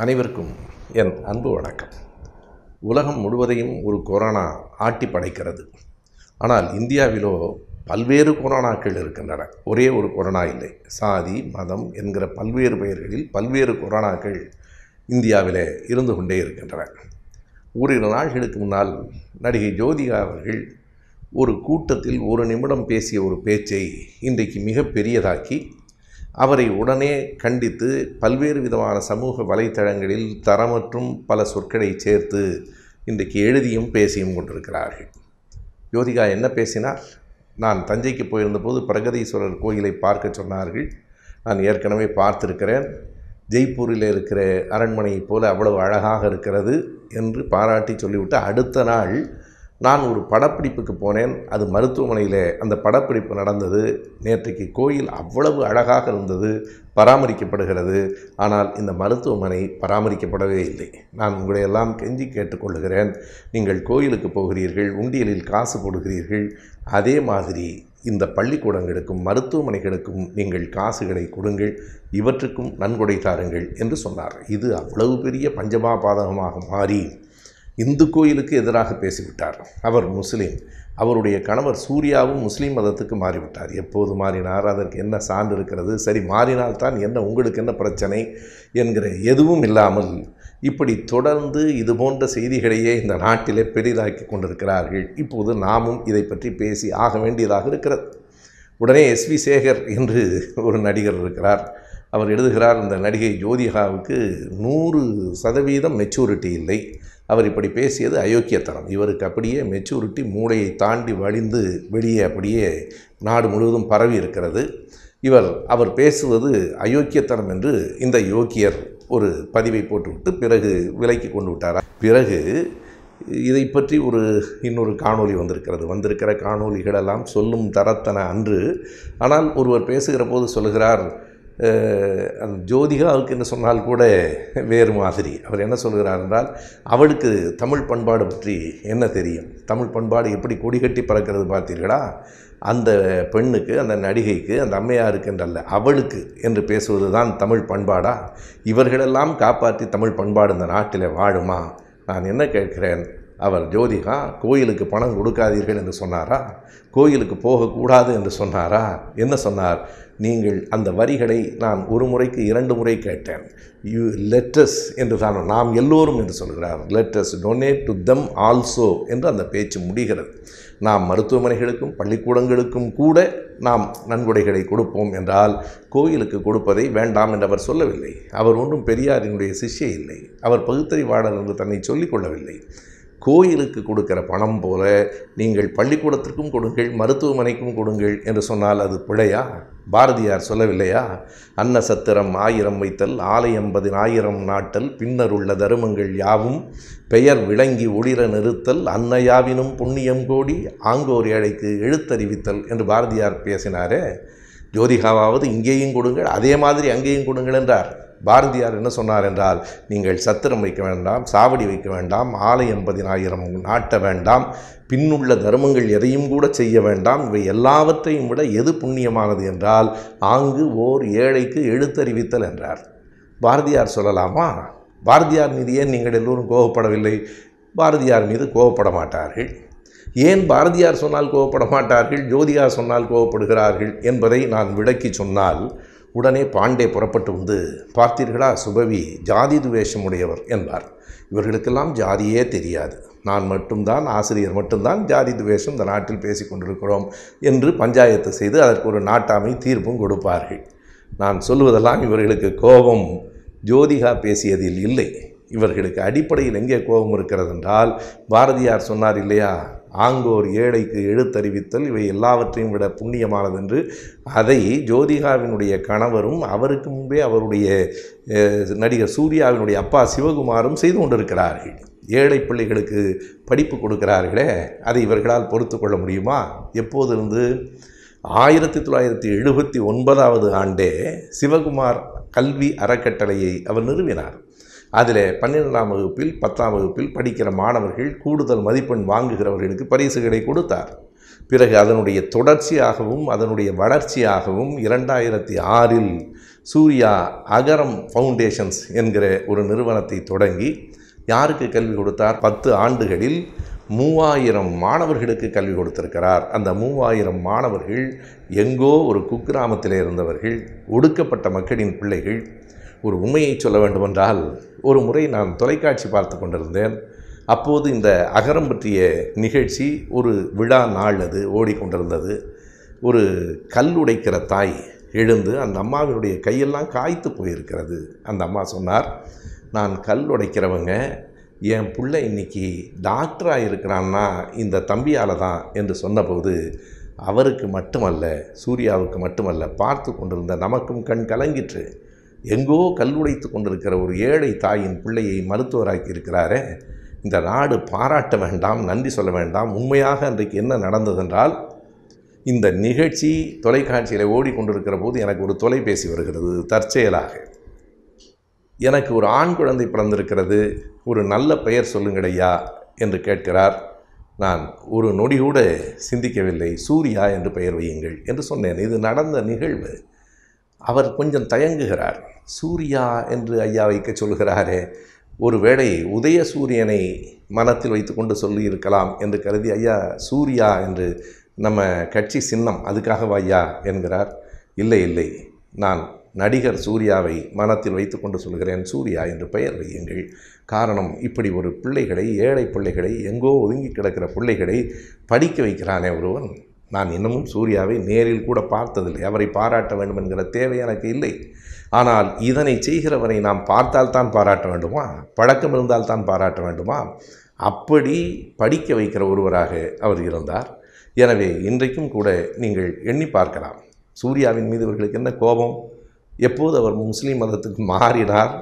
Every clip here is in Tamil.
அனைவருக்கும் என் அன்பு வணக்கம் உலகம் முழுவதையும் ஒரு கொரோனா ஆட்டி படைக்கிறது ஆனால் இந்தியாவிலோ பல்வேறு கொரோனாக்கள் இருக்கின்றன ஒரே ஒரு கொரோனா இல்லை சாதி மதம் என்கிற பல்வேறு பெயர்களில் பல்வேறு கொரோனாக்கள் இந்தியாவிலே இருந்து கொண்டே இருக்கின்றன ஓரிரு நாள்களுக்கு முன்னால் நடிகை ஜோதிகா அவர்கள் ஒரு கூட்டத்தில் ஒரு நிமிடம் பேசிய ஒரு பேச்சை இன்றைக்கு மிக பெரியதாக்கி அவரை உடனே கண்டித்து பல்வேறு விதமான சமூக வலைத்தளங்களில் தரமற்றும் பல சொற்களை சேர்த்து இன்றைக்கு எழுதியும் பேசியும் கொண்டிருக்கிறார்கள் ஜோதிகா என்ன பேசினார் நான் தஞ்சைக்கு போயிருந்தபோது பிரகதீஸ்வரர் கோயிலை பார்க்க சொன்னார்கள் நான் ஏற்கனவே பார்த்திருக்கிறேன் ஜெய்ப்பூரில் இருக்கிற அரண்மனையைப் போல அவ்வளவு அழகாக இருக்கிறது என்று பாராட்டி சொல்லிவிட்டு அடுத்த நாள் நான் ஒரு படப்பிடிப்புக்கு போனேன் அது மருத்துவமனையில் அந்த படப்பிடிப்பு நடந்தது நேற்றைக்கு கோயில் அவ்வளவு அழகாக இருந்தது பராமரிக்கப்படுகிறது ஆனால் இந்த மருத்துவமனை பராமரிக்கப்படவே இல்லை நான் உங்களையெல்லாம் கெஞ்சி கேட்டுக்கொள்கிறேன் நீங்கள் கோயிலுக்கு போகிறீர்கள் உண்டியலில் காசு போடுகிறீர்கள் அதே மாதிரி இந்த பள்ளிக்கூடங்களுக்கும் மருத்துவமனைகளுக்கும் நீங்கள் காசுகளை கொடுங்கள் இவற்றுக்கும் நன்கொடை தாருங்கள் என்று சொன்னார் இது அவ்வளவு பெரிய பஞ்சமா பாதகமாக மாறி இந்து கோயிலுக்கு எதிராக பேசிவிட்டார் அவர் முஸ்லீம் அவருடைய கணவர் சூர்யாவும் முஸ்லீம் மதத்துக்கு மாறிவிட்டார் எப்போது மாறினார் அதற்கு என்ன சான்று இருக்கிறது சரி மாறினால்தான் என்ன உங்களுக்கு என்ன பிரச்சனை என்கிற எதுவும் இல்லாமல் இப்படி தொடர்ந்து இது போன்ற செய்திகளையே இந்த நாட்டிலே பெரிதாக்கி கொண்டிருக்கிறார்கள் இப்போது நாமும் இதை பற்றி பேசி ஆக வேண்டியதாக இருக்கிறது உடனே எஸ்வி சேகர் என்று ஒரு நடிகர் இருக்கிறார் அவர் எழுதுகிறார் இந்த நடிகை ஜோதிகாவுக்கு நூறு சதவீதம் மெச்சூரிட்டி இல்லை அவர் இப்படி பேசியது அயோக்கியத்தனம் இவருக்கு அப்படியே மெச்சூரிட்டி மூளையை தாண்டி வழிந்து வெளியே அப்படியே நாடு முழுவதும் பரவி இருக்கிறது இவர் அவர் பேசுவது அயோக்கியத்தனம் என்று இந்த யோக்கியர் ஒரு பதிவை போட்டுவிட்டு பிறகு விலைக்கு கொண்டு விட்டார் பிறகு இதை பற்றி ஒரு இன்னொரு காணொளி வந்திருக்கிறது வந்திருக்கிற காணொளிகளெல்லாம் சொல்லும் தரத்தன அன்று ஆனால் ஒருவர் பேசுகிற போது சொல்லுகிறார் அந்த ஜோதிகாவுக்கு என்ன சொன்னால் கூட வேறு மாதிரி அவர் என்ன சொல்கிறார் என்றால் அவளுக்கு தமிழ் பண்பாடு பற்றி என்ன தெரியும் தமிழ் பண்பாடு எப்படி கொடி கட்டி பறக்கிறது பார்த்தீர்களா அந்த பெண்ணுக்கு அந்த நடிகைக்கு அந்த அம்மையாருக்கு என்றல்ல அவளுக்கு என்று பேசுவது தான் தமிழ் பண்பாடா இவர்களெல்லாம் காப்பாற்றி தமிழ் பண்பாடு இந்த நாட்டில் வாழுமா நான் என்ன கேட்கிறேன் அவர் ஜோதிகா கோயிலுக்கு பணம் கொடுக்காதீர்கள் என்று சொன்னாரா கோயிலுக்கு போகக்கூடாது என்று சொன்னாரா என்ன சொன்னார் நீங்கள் அந்த வரிகளை நான் ஒரு முறைக்கு இரண்டு முறை கேட்டேன் யூ லெட்டஸ் என்று தான் நாம் எல்லோரும் என்று சொல்கிறார் let's donate to them also என்று அந்த பேச்சு முடிகிறது நாம் மருத்துவமனைகளுக்கும் பள்ளிக்கூடங்களுக்கும் கூட நாம் நன்கொடைகளை கொடுப்போம் என்றால் கோயிலுக்கு கொடுப்பதை வேண்டாம் என்று அவர் சொல்லவில்லை அவர் ஒன்றும் பெரியாரினுடைய சிஷ்ய இல்லை அவர் பகுத்தறிவாளர் என்று தன்னை சொல்லிக் கொள்ளவில்லை கோயிலுக்கு கொடுக்கிற பணம் போல நீங்கள் பள்ளிக்கூடத்திற்கும் கொடுங்கள் மருத்துவமனைக்கும் கொடுங்கள் என்று சொன்னால் அது பிழையா பாரதியார் சொல்லவில்லையா அன்ன சத்திரம் ஆயிரம் வைத்தல் ஆலயம் பதினாயிரம் நாட்டல் பின்னர் உள்ள தருமங்கள் யாவும் பெயர் விளங்கி ஒளிர நிறுத்தல் அன்னையாவினும் புண்ணியம் கோடி ஆங்கோர் ஏழைக்கு எழுத்தறிவித்தல் என்று பாரதியார் பேசினாரே ஜோதிகாவாவது இங்கேயும் கொடுங்கள் அதே மாதிரி அங்கேயும் கொடுங்கள் என்றார் பாரதியார் என்ன சொன்னார் என்றால் நீங்கள் சத்திரம் வைக்க வேண்டாம் சாவடி வைக்க வேண்டாம் ஆலை எண்பதினாயிரம் நாட்ட வேண்டாம் பின்னுள்ள தர்மங்கள் எதையும் கூட செய்ய வேண்டாம் இவை எல்லாவற்றையும் விட எது புண்ணியமானது என்றால் ஆங்கு ஓர் ஏழைக்கு எழுத்தறிவித்தல் என்றார் பாரதியார் சொல்லலாமா பாரதியார் மீது ஏன் நீங்கள் எல்லோரும் கோபப்படவில்லை பாரதியார் மீது கோபப்பட மாட்டார்கள் ஏன் பாரதியார் சொன்னால் கோவப்பட மாட்டார்கள் ஜோதிகா சொன்னால் கோவப்படுகிறார்கள் என்பதை நான் விளக்கி சொன்னால் உடனே பாண்டே புறப்பட்டு வந்து பார்த்தீர்களா சுபவி ஜாதி துவேஷம் உடையவர் என்பார் இவர்களுக்கெல்லாம் ஜாதியே தெரியாது நான் மட்டும்தான் ஆசிரியர் மட்டும்தான் ஜாதி துவேஷம் இந்த நாட்டில் பேசி கொண்டிருக்கிறோம் என்று பஞ்சாயத்து செய்து அதற்கு ஒரு நாட்டாமை தீர்ப்பும் கொடுப்பார்கள் நான் சொல்லுவதெல்லாம் இவர்களுக்கு கோபம் ஜோதிகா பேசியதில் இல்லை இவர்களுக்கு அடிப்படையில் எங்கே கோபம் இருக்கிறது என்றால் பாரதியார் சொன்னார் இல்லையா ஆங்கோர் ஏழைக்கு எழுத்தறிவித்தல் இவை எல்லாவற்றையும் விட புண்ணியமானது என்று அதை ஜோதிகாவினுடைய கணவரும் அவருக்கு முன்பே அவருடைய நடிகர் சூர்யாவினுடைய அப்பா சிவகுமாரும் செய்து கொண்டிருக்கிறார்கள் ஏழை பிள்ளைகளுக்கு படிப்பு கொடுக்கிறார்களே அதை இவர்களால் பொறுத்து கொள்ள முடியுமா எப்போதிருந்து ஆயிரத்தி தொள்ளாயிரத்தி எழுபத்தி ஒன்பதாவது ஆண்டே சிவகுமார் கல்வி அறக்கட்டளையை அவர் நிறுவினார் அதில் பன்னிரெண்டாம் வகுப்பில் பத்தாம் வகுப்பில் படிக்கிற மாணவர்கள் கூடுதல் மதிப்பெண் வாங்குகிறவர்களுக்கு பரிசுகளை கொடுத்தார் பிறகு அதனுடைய தொடர்ச்சியாகவும் அதனுடைய வளர்ச்சியாகவும் இரண்டாயிரத்தி ஆறில் சூர்யா அகரம் ஃபவுண்டேஷன்ஸ் என்கிற ஒரு நிறுவனத்தை தொடங்கி யாருக்கு கல்வி கொடுத்தார் பத்து ஆண்டுகளில் மூவாயிரம் மாணவர்களுக்கு கல்வி கொடுத்திருக்கிறார் அந்த மூவாயிரம் மாணவர்கள் எங்கோ ஒரு குக்கிராமத்தில் இருந்தவர்கள் ஒடுக்கப்பட்ட மக்களின் பிள்ளைகள் ஒரு உண்மையை சொல்ல வேண்டுமென்றால் ஒரு முறை நான் தொலைக்காட்சி பார்த்து கொண்டிருந்தேன் அப்போது இந்த அகரம் பற்றிய நிகழ்ச்சி ஒரு விழா நாள் அது ஓடிக்கொண்டிருந்தது ஒரு கல் உடைக்கிற தாய் எழுந்து அந்த அம்மாவினுடைய கையெல்லாம் காய்த்து போயிருக்கிறது அந்த அம்மா சொன்னார் நான் கல் உடைக்கிறவங்க என் பிள்ளை இன்னைக்கு டாக்டராக இருக்கிறான்னா இந்த தம்பியால் தான் என்று சொன்னபோது அவருக்கு மட்டுமல்ல சூர்யாவுக்கு மட்டுமல்ல பார்த்து கொண்டிருந்த நமக்கும் கண் கலங்கிற்று எங்கோ கல்லுடைத்து கொண்டிருக்கிற ஒரு ஏழை தாயின் பிள்ளையை மருத்துவராக்கி இருக்கிறாரே இந்த நாடு பாராட்ட வேண்டாம் நன்றி சொல்ல வேண்டாம் உண்மையாக அன்றைக்கு என்ன நடந்ததென்றால் இந்த நிகழ்ச்சி தொலைக்காட்சியில் ஓடிக்கொண்டிருக்கிற போது எனக்கு ஒரு தொலைபேசி வருகிறது தற்செயலாக எனக்கு ஒரு ஆண் குழந்தை பிறந்திருக்கிறது ஒரு நல்ல பெயர் சொல்லுங்கடையா என்று கேட்கிறார் நான் ஒரு நொடி கூட சிந்திக்கவில்லை சூர்யா என்று பெயர் வையுங்கள் என்று சொன்னேன் இது நடந்த நிகழ்வு அவர் கொஞ்சம் தயங்குகிறார் சூர்யா என்று ஐயா வைக்க சொல்கிறாரே ஒருவேளை உதய சூரியனை மனத்தில் வைத்துக்கொண்டு சொல்லியிருக்கலாம் என்று கருதி ஐயா சூர்யா என்று நம்ம கட்சி சின்னம் அதுக்காகவா ஐயா என்கிறார் இல்லை இல்லை நான் நடிகர் சூர்யாவை மனத்தில் வைத்துக்கொண்டு சொல்கிறேன் சூர்யா என்று பெயர் வையுங்கள் காரணம் இப்படி ஒரு பிள்ளைகளை ஏழை பிள்ளைகளை எங்கோ ஒதுங்கி கிடக்கிற பிள்ளைகளை படிக்க வைக்கிறானே ஒருவன் நான் இன்னமும் சூர்யாவை நேரில் கூட பார்த்ததில்லை அவரை பாராட்ட வேண்டும் என்கிற தேவை எனக்கு இல்லை ஆனால் இதனை செய்கிறவரை நாம் பார்த்தால் தான் பாராட்ட வேண்டுமா பழக்கம் இருந்தால் தான் பாராட்ட வேண்டுமா அப்படி படிக்க வைக்கிற ஒருவராக அவர் இருந்தார் எனவே இன்றைக்கும் கூட நீங்கள் எண்ணி பார்க்கலாம் சூர்யாவின் மீது இவர்களுக்கு என்ன கோபம் எப்போது அவர் முஸ்லீம் மதத்துக்கு மாறினார்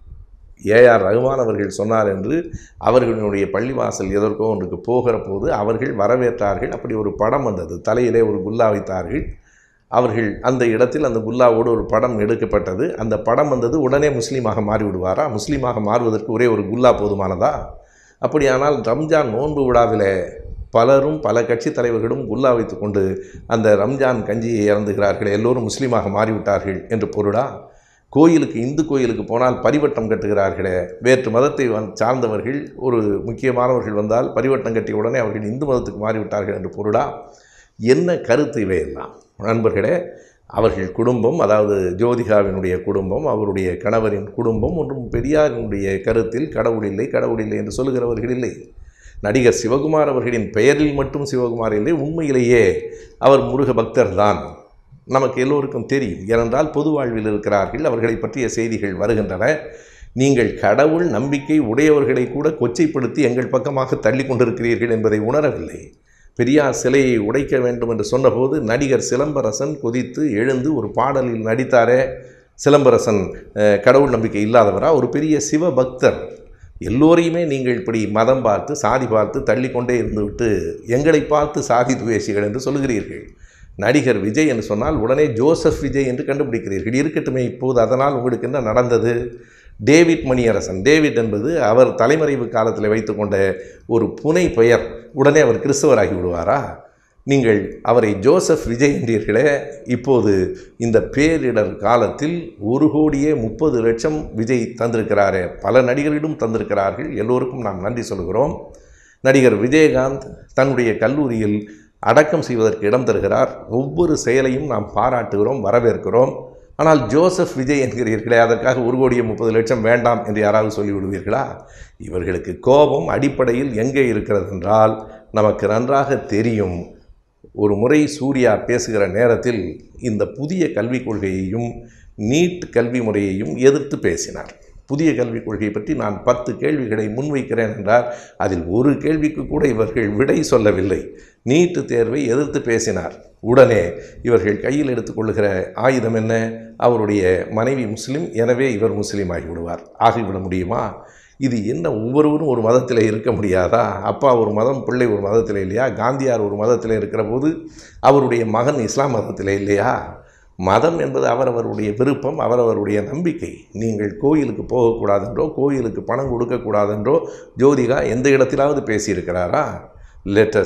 ஏஆர் ரகுமான் அவர்கள் சொன்னார் என்று அவர்களுடைய பள்ளிவாசல் எதற்கோ ஒன்றுக்கு போகிற போது அவர்கள் வரவேற்றார்கள் அப்படி ஒரு படம் வந்தது தலையிலே ஒரு குல்லா வைத்தார்கள் அவர்கள் அந்த இடத்தில் அந்த குல்லாவோடு ஒரு படம் எடுக்கப்பட்டது அந்த படம் வந்தது உடனே முஸ்லீமாக மாறிவிடுவாரா முஸ்லீமாக மாறுவதற்கு ஒரே ஒரு குல்லா போதுமானதா அப்படியானால் ரம்ஜான் நோன்பு விழாவில் பலரும் பல கட்சி தலைவர்களும் குல்லா வைத்துக்கொண்டு அந்த ரம்ஜான் கஞ்சியை இறந்துகிறார்கள் எல்லோரும் முஸ்லீமாக மாறிவிட்டார்கள் என்று பொருளா கோயிலுக்கு இந்து கோயிலுக்கு போனால் பரிவட்டம் கட்டுகிறார்களே வேற்று மதத்தை வந் சார்ந்தவர்கள் ஒரு முக்கியமானவர்கள் வந்தால் பரிவட்டம் கட்டிய உடனே அவர்கள் இந்து மதத்துக்கு மாறிவிட்டார்கள் என்று பொருளா என்ன கருத்து இவையெல்லாம் நண்பர்களே அவர்கள் குடும்பம் அதாவது ஜோதிகாவினுடைய குடும்பம் அவருடைய கணவரின் குடும்பம் ஒன்றும் பெரியாரினுடைய கருத்தில் கடவுள் இல்லை கடவுள் இல்லை என்று சொல்லுகிறவர்கள் இல்லை நடிகர் சிவகுமார் அவர்களின் பெயரில் மட்டும் சிவகுமார் இல்லை உண்மையிலேயே அவர் முருக பக்தர் தான் நமக்கு எல்லோருக்கும் தெரியும் ஏனென்றால் பொது வாழ்வில் இருக்கிறார்கள் அவர்களை பற்றிய செய்திகள் வருகின்றன நீங்கள் கடவுள் நம்பிக்கை உடையவர்களை கூட கொச்சைப்படுத்தி எங்கள் பக்கமாக தள்ளி கொண்டிருக்கிறீர்கள் என்பதை உணரவில்லை பெரியார் சிலையை உடைக்க வேண்டும் என்று சொன்னபோது நடிகர் சிலம்பரசன் கொதித்து எழுந்து ஒரு பாடலில் நடித்தாரே சிலம்பரசன் அஹ், கடவுள் நம்பிக்கை இல்லாதவரா ஒரு பெரிய சிவபக்தர் எல்லோரையுமே நீங்கள் இப்படி மதம் பார்த்து சாதி பார்த்து தள்ளிக்கொண்டே இருந்துவிட்டு எங்களை பார்த்து சாதி துவேஷிகள் என்று சொல்லுகிறீர்கள் நடிகர் விஜய் என்று சொன்னால் உடனே ஜோசப் விஜய் என்று கண்டுபிடிக்கிறீர்கள் இருக்கட்டுமே இப்போது அதனால் உங்களுக்கு என்ன நடந்தது டேவிட் மணியரசன் டேவிட் என்பது அவர் தலைமறைவு காலத்தில் வைத்துக்கொண்ட ஒரு புனை பெயர் உடனே அவர் கிறிஸ்தவராகி விடுவாரா நீங்கள் அவரை ஜோசப் விஜய் என்றீர்களே இப்போது இந்த பேரிடர் காலத்தில் ஒரு கோடியே முப்பது லட்சம் விஜய் தந்திருக்கிறாரே பல நடிகர்களிடம் தந்திருக்கிறார்கள் எல்லோருக்கும் நாம் நன்றி சொல்கிறோம் நடிகர் விஜயகாந்த் தன்னுடைய கல்லூரியில் அடக்கம் செய்வதற்கு இடம் தருகிறார் ஒவ்வொரு செயலையும் நாம் பாராட்டுகிறோம் வரவேற்கிறோம் ஆனால் ஜோசப் விஜய் என்கிறீர்களே அதற்காக ஒரு கோடியே முப்பது லட்சம் வேண்டாம் என்று யாராவது சொல்லிவிடுவீர்களா இவர்களுக்கு கோபம் அடிப்படையில் எங்கே இருக்கிறது என்றால் நமக்கு நன்றாக தெரியும் ஒரு முறை சூர்யா பேசுகிற நேரத்தில் இந்த புதிய கல்விக் கொள்கையையும் நீட் கல்வி முறையையும் எதிர்த்து பேசினார் புதிய கல்விக் கொள்கை பற்றி நான் பத்து கேள்விகளை முன்வைக்கிறேன் என்றார் அதில் ஒரு கேள்விக்கு கூட இவர்கள் விடை சொல்லவில்லை நீட்டு தேர்வை எதிர்த்து பேசினார் உடனே இவர்கள் கையில் எடுத்துக்கொள்ளுகிற ஆயுதம் என்ன அவருடைய மனைவி முஸ்லீம் எனவே இவர் முஸ்லீம் ஆகிவிடுவார் ஆகிவிட முடியுமா இது என்ன ஒவ்வொருவரும் ஒரு மதத்தில் இருக்க முடியாதா அப்பா ஒரு மதம் பிள்ளை ஒரு மதத்தில் இல்லையா காந்தியார் ஒரு மதத்தில் இருக்கிற போது அவருடைய மகன் இஸ்லாம் மதத்தில் இல்லையா மதம் என்பது அவரவருடைய விருப்பம் அவரவருடைய நம்பிக்கை நீங்கள் கோயிலுக்கு போகக்கூடாதென்றோ கோயிலுக்கு பணம் கொடுக்கக்கூடாதென்றோ ஜோதிகா எந்த இடத்திலாவது பேசியிருக்கிறாரா let's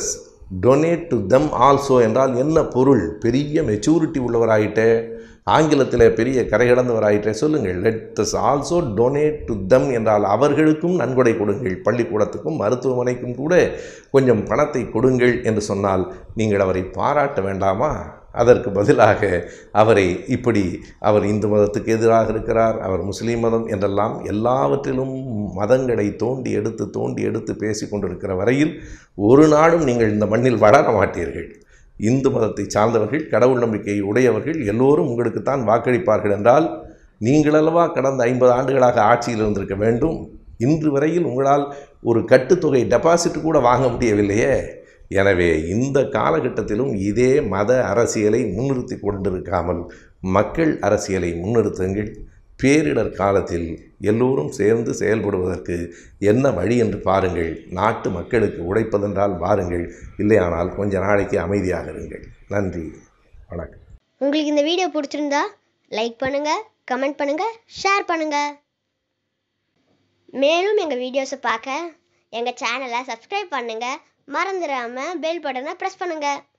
donate to them also என்றால் என்ன பொருள் பெரிய மெச்சூரிட்டி உள்ளவராயிட்டே ஆங்கிலத்தில் பெரிய கரை கடந்தவராயிட்டே சொல்லுங்கள் let us also donate to them என்றால் அவர்களுக்கும் நன்கொடை கொடுங்கள் பள்ளிக்கூடத்துக்கும் மருத்துவமனைக்கும் கூட கொஞ்சம் பணத்தை கொடுங்கள் என்று சொன்னால் நீங்கள் அவரை பாராட்ட வேண்டாமா அதற்கு பதிலாக அவரை இப்படி அவர் இந்து மதத்துக்கு எதிராக இருக்கிறார் அவர் முஸ்லீம் மதம் என்றெல்லாம் எல்லாவற்றிலும் மதங்களை தோண்டி எடுத்து தோண்டி எடுத்து பேசி கொண்டிருக்கிற வரையில் ஒரு நாளும் நீங்கள் இந்த மண்ணில் வளர மாட்டீர்கள் இந்து மதத்தை சார்ந்தவர்கள் கடவுள் நம்பிக்கை உடையவர்கள் எல்லோரும் உங்களுக்குத்தான் வாக்களிப்பார்கள் என்றால் நீங்களல்லவா கடந்த ஐம்பது ஆண்டுகளாக ஆட்சியில் இருந்திருக்க வேண்டும் இன்று வரையில் உங்களால் ஒரு கட்டுத்தொகை டெபாசிட் கூட வாங்க முடியவில்லையே எனவே இந்த காலகட்டத்திலும் இதே மத அரசியலை முன்னிறுத்தி கொண்டிருக்காமல் மக்கள் அரசியலை முன்னிறுத்துங்கள் பேரிடர் காலத்தில் எல்லோரும் சேர்ந்து செயல்படுவதற்கு என்ன வழி என்று பாருங்கள் நாட்டு மக்களுக்கு உழைப்பதென்றால் பாருங்கள் இல்லையானால் கொஞ்ச நாளைக்கு அமைதியாக இருங்கள் நன்றி வணக்கம் உங்களுக்கு இந்த வீடியோ பிடிச்சிருந்தா லைக் பண்ணுங்க கமெண்ட் பண்ணுங்க ஷேர் பண்ணுங்க மேலும் எங்கள் வீடியோஸை பார்க்க எங்கள் சேனலை சப்ஸ்கிரைப் பண்ணுங்க மறந்துடாம பெல் பட்டனை ப்ரெஸ் பண்ணுங்க